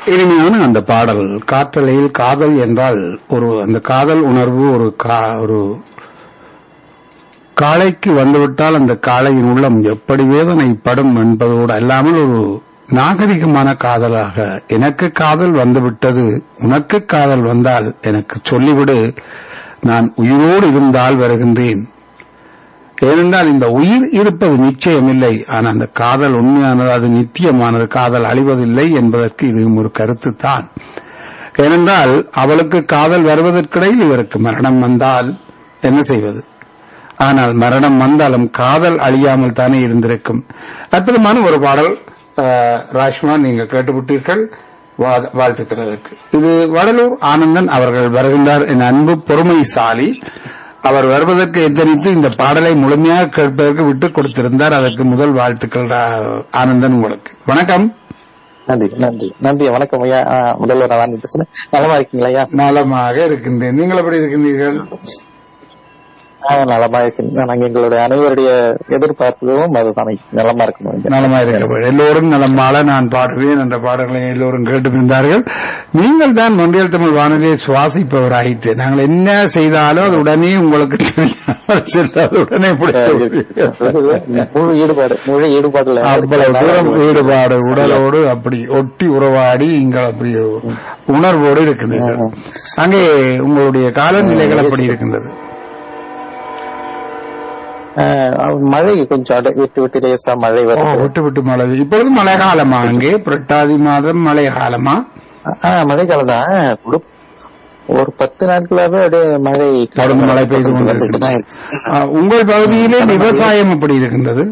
இனிமையான அந்த பாடல் காற்றலையில் காதல் என்றால் ஒரு அந்த காதல் உணர்வு ஒரு கா- ஒரு காளைக்கு வந்துவிட்டால் அந்த காளையின் உள்ளம் எப்படி வேதனைப்படும் என்பதோடு அல்லாமல் ஒரு நாகரிகமான காதலாக எனக்கு காதல் வந்துவிட்டது உனக்கு காதல் வந்தால் எனக்கு சொல்லிவிடு நான் உயிரோடு இருந்தால் வருகின்றேன் ஏனென்றால் இந்த உயிர் இருப்பது நிச்சயமில்லை ஆனால் அந்த காதல் உண்மையானது அது நித்தியமானது காதல் அழிவதில்லை என்பதற்கு இதுவும் ஒரு கருத்து தான் ஏனென்றால் அவளுக்கு காதல் வருவதற்கிடையில் இவருக்கு மரணம் வந்தால் என்ன செய்வது ஆனால் மரணம் வந்தாலும் காதல் அழியாமல் தானே இருந்திருக்கும் அற்புதமான ஒரு பாடல் அஹ், ராஷ்மா நீங்க கேட்டுவிட்டீர்கள் வா- வாழ்த்துக்கிறதற்கு இது வடலூர் ஆனந்தன் அவர்கள் வருகின்றார் என் அன்பு பொறுமைசாலி அவர் வருவதற்கு எத்தனித்து இந்த பாடலை முழுமையாக கேட்பதற்கு விட்டுக் கொடுத்திருந்தார் அதற்கு முதல் வாழ்த்துக்கள் ரா- ஆனந்தன் உங்களுக்கு வணக்கம் நன்றி நன்றி நன்றி வணக்கம் ஐயா ஆ, முதல்வர் நான் பேசுறேன் நலமா இருக்கீங்களா ஐயா நலமாக இருக்கின்றேன் நீங்கள் எப்படி இருக்கின்றீர்கள் ஆ, நலமா இருக்கீங்க நாங்க எங்களுடைய அனைவருடைய எதிர்பார்ப்புகளும் அதுதான் நலமா இருக்கணும் ஐயா. நலமா இருக்கிறார்கள் எல்லோரும் நலம் வாழ நான் பாடுவேன் என்ற பாடல்களை எல்லோரும் கேட்டிருந்தார்கள் நீங்கள் தான் மொன்றியல் தமிழ் வானொலியை சுவாசிப்பவராயிற்று நாங்கள் என்ன செய்தாலும் அது உடனே உங்களுக்கு தெரியாமல் சென்றால் உடனே பிடித்து முழு ஈடுபாடு முழு ஈடுபாடுல அவ்வளவு தூரம் ஈடுபாடு உடலோடு அப்படி ஒட்டி உறவாடி இங்க அப்படி உணர்வோடு இருக்கின்றீர்கள் அங்கே உங்களுடைய காலநிலைகள் அப்படி இருக்கின்றது ஆ, மழை கொஞ்சம் அட- விட்டு விட்டு லேசா மழை ஓ, வருது விட்டு விட்டு மழை இப்பொழுது மழை காலமா அங்கே புரட்டாதி மாதம் மழை காலமா ஆ, மழை காலம் தான் ஒரு ஒரு பத்து நாட்களாவே அப்படியே மழை தொடர்ந்து மழை பெய்து வந்துட்டு கொண்டிருக்கிறது. தான் இருக்கு. ஆ, உங்கள் பகுதியிலே விவசாயம் எப்படி இருக்கின்றது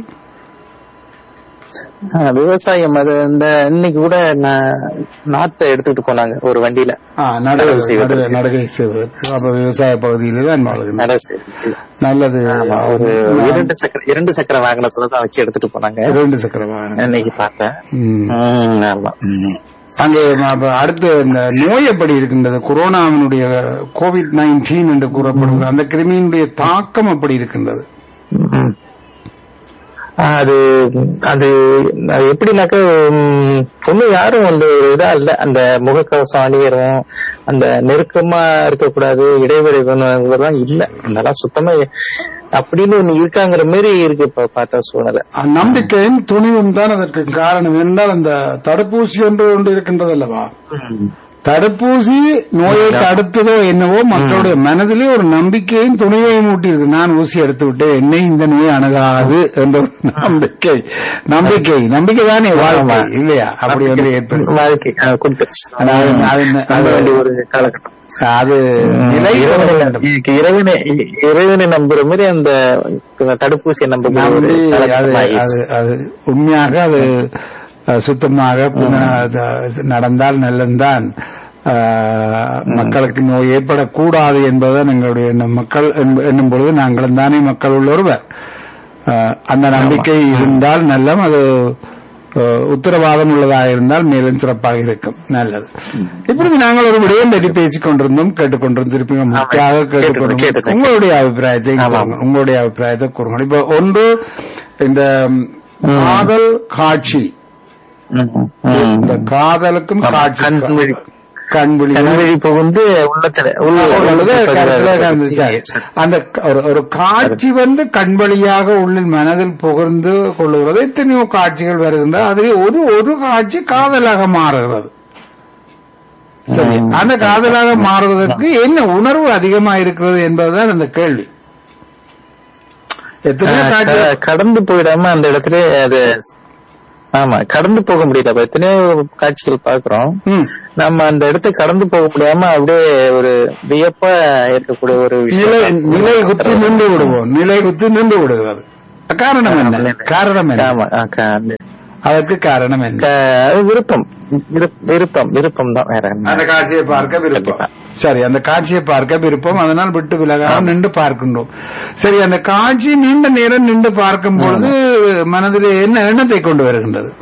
ஆ, விவசாயம் அது இந்த இன்னைக்கு கூட நான் நாத்தை எடுத்துட்டு போனாங்க ஒரு வண்டியில ஆ, நடுகை நடவு செய்வதற்கு. நடுகை- நடுகை செய்வதற்கு அப்ப விவசாய பகுதியிலே தான் வாழ்கின்றன நட செய்து. நல்லது ஆமா, ஒரு இரண்டு சக்கர இரண்டு சக்கர வாகனத்துல தான் வச்சு எடுத்துட்டு போனாங்க இரண்டு சக்கர வாகனம் இன்னைக்கு பார்த்தேன் ம். ம், ஆமா ம். அங்கே அப்ப அடுத்து இந்த நோய் எப்படி இருக்கின்றது கொரோனாவினுடைய கோவிட் நைன்டீன் என்று கூறப்படுகிறது அந்த கிருமியினுடைய தாக்கம் எப்படி இருக்கின்றது ம். அது அது அது எப்படின்னாக்க ம், ஒண்ணும் யாரும் வந்து ஒரு இதா இல்ல அந்த முகக்கவசம் அணியரும் அந்த நெருக்கமா இருக்கக்கூடாது இடைவெளி வேணுங்கிறதெல்லாம் இல்ல அதெல்லாம் சுத்தமா அப்படின்னு ஒண்ணு இருக்காங்கிற மாதிரி இருக்கு இப்ப பார்த்த சூழ்நிலை நம்பிக்கையும் துணிவும் தான் அதற்கு காரணம் என்றால் அந்த தடுப்பூசி ஒன்று ஒன்று இருக்கின்றது அல்லவா தடுப்பூசி நோயை தடுத்ததோ என்னவோ மக்களுடைய மனதிலே ஒரு நம்பிக்கையும் துணிவையும் ஊட்டியிருக்கு நான் ஊசி எடுத்து விட்டேன் என்னை இந்த நோய் அணுகாது என்ற ஒரு நம்பிக்கை நம்பிக்கை நம்பிக்கை தானே வாழ்க்கை இல்லையா அப்படி வந்து ஏற்படும் வாழ்க்கை அஹ், கொடுத்துருச்சு அது- அது- நம்ப வேண்டிய ஒரு காலகட்டம் அது நிலை இறைவனை வர வேண்டும். இதுக்கு இறைவனை இறைவனை நம்புற மாதிரி அந்த தடுப்பூசியை நம்புற ஒரு நம்பி அது காலகட்டம் ஆயிடுச்சு. அது அது உண்மையாக அது அஹ், சுத்தமாக பின்ன அது நடந்தால் நல்லதுதான் அஹ், மக்களுக்கு நோய் ஏற்படக்கூடாது என்பதுதான் எங்களுடைய எண்ணம் மக்கள் என்ப- என்னும் பொழுது நாங்களும் தானே மக்கள் உள்ள ஒருவர் அஹ், அந்த நம்பிக்கை இருந்தால் நல்லம் அது அஹ், உத்தரவாதம் உள்ளதாக இருந்தால் மேலும் சிறப்பாக இருக்கும் நல்லது இப்பொழுது நாங்கள் ஒரு விடயம் பற்றி பேசிக் கொண்டிருந்தோம் கேட்டுக்கொண்டிருந்தோம் திருப்பி முக்கியமாக கேட்டுக்கொண்டிருந்தோம் கேட்டுக்கொண்டு. உங்களுடைய அபிப்பிராயத்தை கூறுங்கள். உங்களுடைய அபிப்பிராயத்தை கூறுங்கள் இப்ப ஒன்று இந்த காதல் காட்சி ம், ம். இந்த காதலுக்கும் காட்சி கண்விழி. கண்விழி கண்விழி புகுந்து உள்ளத்துல உள்ள உள்ளது கருத்துல உள்ள கலந்துச்சு. அந்த க- ஒரு- ஒரு காட்சி வந்து கண் வழியாக உள்ளில் மனதில் புகழ்ந்து கொள்ளுகிறது எத்தனையோ காட்சிகள் வருகின்றன அதில் ஒரு ஒரு காட்சி காதலாக மாறுகிறது சரி அந்த காதலாக மாறுவதற்கு என்ன உணர்வு அதிகமா இருக்கிறது என்பதுதான் அந்த கேள்வி எத்தனையோ ஆஹ் காட்சி க- கடந்து போயிடாம அந்த இடத்துல அது ஆமா கடந்து போக முடியல அப்ப எத்தனையோ காட்சிகள் பாக்குறோம் ம். நம்ம அந்த இடத்தை கடந்து போக முடியாம அப்படியே ஒரு வியப்பா இருக்கக்கூடிய ஒரு நிலை விஷயம் நிலை குத்தி நின்று விடுவோம் நிலை குத்தி நின்று விடுகிறது காரணம் என்ன காரணம் என்ன ஆமா ஆ, க- அந்த- அதற்கு காரணம் என்ன க- அது விருப்பம் விருப்- விருப்பம் விருப்பம் தான் வேற என்ன. அந்த காட்சியை பார்க்க விருப்பம் சரி அந்த காட்சியை பார்க்க விருப்பம் அதனால் விட்டு விலகாமல் நின்று பார்க்கின்றோம் சரி அந்த காட்சி நீண்ட நேரம் நின்று பார்க்கும் பொழுது மனதில் என்ன எண்ணத்தை கொண்டு வருகின்றது